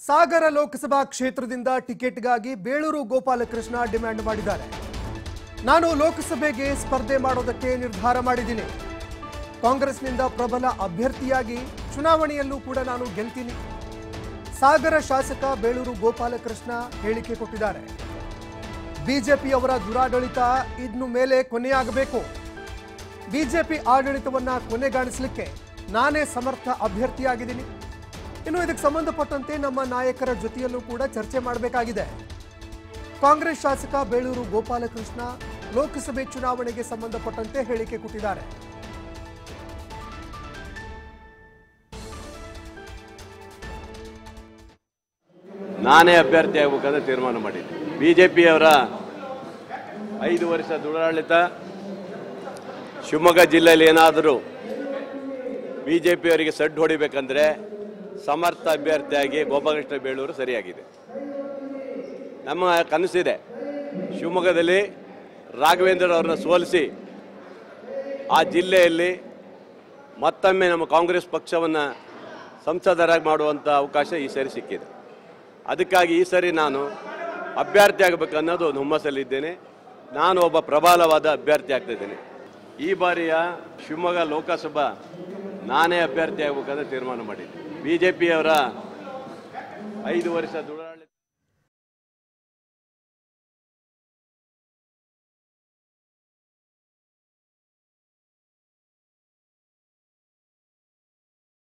ಸಾಗರ ಲೋಕಸಭಾ ಕ್ಷೇತ್ರದಿಂದ ಟಿಕೆಟ್ಗಾಗಿ ಬೇಳೂರು ಗೋಪಾಲಕೃಷ್ಣ ಡಿಮ್ಯಾಂಡ್ ಮಾಡಿದ್ದಾರೆ ನಾನು ಲೋಕಸಭೆಗೆ ಸ್ಪರ್ಧೆ ಮಾಡೋದಕ್ಕೆ ನಿರ್ಧಾರ ಮಾಡಿದ್ದೀನಿ ಕಾಂಗ್ರೆಸ್ನಿಂದ ಪ್ರಬಲ ಅಭ್ಯರ್ಥಿಯಾಗಿ ಚುನಾವಣೆಯಲ್ಲೂ ಕೂಡ ನಾನು ಗೆಲ್ತೀನಿ ಸಾಗರ ಶಾಸಕ ಬೇಳೂರು ಗೋಪಾಲಕೃಷ್ಣ ಹೇಳಿಕೆ ಕೊಟ್ಟಿದ್ದಾರೆ ಬಿಜೆಪಿಯವರ ದುರಾಡಳಿತ ಇನ್ನು ಮೇಲೆ ಕೊನೆಯಾಗಬೇಕು ಬಿಜೆಪಿ ಆಡಳಿತವನ್ನ ಕೊನೆಗಾಣಿಸಲಿಕ್ಕೆ ನಾನೇ ಸಮರ್ಥ ಅಭ್ಯರ್ಥಿಯಾಗಿದ್ದೀನಿ ಇನ್ನು ಇದಕ್ಕೆ ಸಂಬಂಧಪಟ್ಟಂತೆ ನಮ್ಮ ನಾಯಕರ ಜೊತೆಯಲ್ಲೂ ಕೂಡ ಚರ್ಚೆ ಮಾಡಬೇಕಾಗಿದೆ ಕಾಂಗ್ರೆಸ್ ಶಾಸಕ ಬೇಳೂರು ಗೋಪಾಲಕೃಷ್ಣ ಲೋಕಸಭೆ ಚುನಾವಣೆಗೆ ಸಂಬಂಧಪಟ್ಟಂತೆ ಹೇಳಿಕೆ ಕೊಟ್ಟಿದ್ದಾರೆ ನಾನೇ ಅಭ್ಯರ್ಥಿ ಆಗ್ಬೇಕಂತ ತೀರ್ಮಾನ ಮಾಡಿದ್ದೆ ಬಿ ಜೆ ಪಿಯವರ ಐದು ವರ್ಷ ದುರಾಡಳಿತ ಶಿವಮೊಗ್ಗ ಜಿಲ್ಲೆಯಲ್ಲಿ ಏನಾದರೂ ಬಿ ಜೆ ಪಿಯವರಿಗೆ ಸಡ್ಡು ಹೊಡಿಬೇಕಂದ್ರೆ ಸಮರ್ಥ ಅಭ್ಯರ್ಥಿಯಾಗಿ ಗೋಪಾಲಕೃಷ್ಣ ಬೇಳೂರು ಸರಿಯಾಗಿದೆ ನಮ್ಮ ಕನಸಿದೆ ಶಿವಮೊಗ್ಗದಲ್ಲಿ ರಾಘವೇಂದ್ರ ಅವರನ್ನ ಸೋಲಿಸಿ ಆ ಜಿಲ್ಲೆಯಲ್ಲಿ ಮತ್ತೊಮ್ಮೆ ನಮ್ಮ ಕಾಂಗ್ರೆಸ್ ಪಕ್ಷವನ್ನು ಸಂಸದರಾಗಿ ಮಾಡುವಂಥ ಅವಕಾಶ ಈ ಸರಿ ಸಿಕ್ಕಿದೆ ಅದಕ್ಕಾಗಿ ಈ ಸರಿ ನಾನು ಅಭ್ಯರ್ಥಿ ಆಗಬೇಕು ಅನ್ನೋದು ಒಂದು ಹುಮ್ಮಸ್ಸಲ್ಲಿದ್ದೇನೆ ನಾನು ಒಬ್ಬ ಪ್ರಬಲವಾದ ಅಭ್ಯರ್ಥಿ ಆಗ್ತಿದ್ದೇನೆ ಈ ಬಾರಿಯ ಶಿವಮೊಗ್ಗ ಲೋಕಸಭಾ ನಾನೇ ಅಭ್ಯರ್ಥಿ ಆಗಬೇಕಂತ ತೀರ್ಮಾನ ಮಾಡಿದ್ದೆ ಬಿ ಜೆ ಪಿಯವರ ಐದು ವರ್ಷ ದುಡ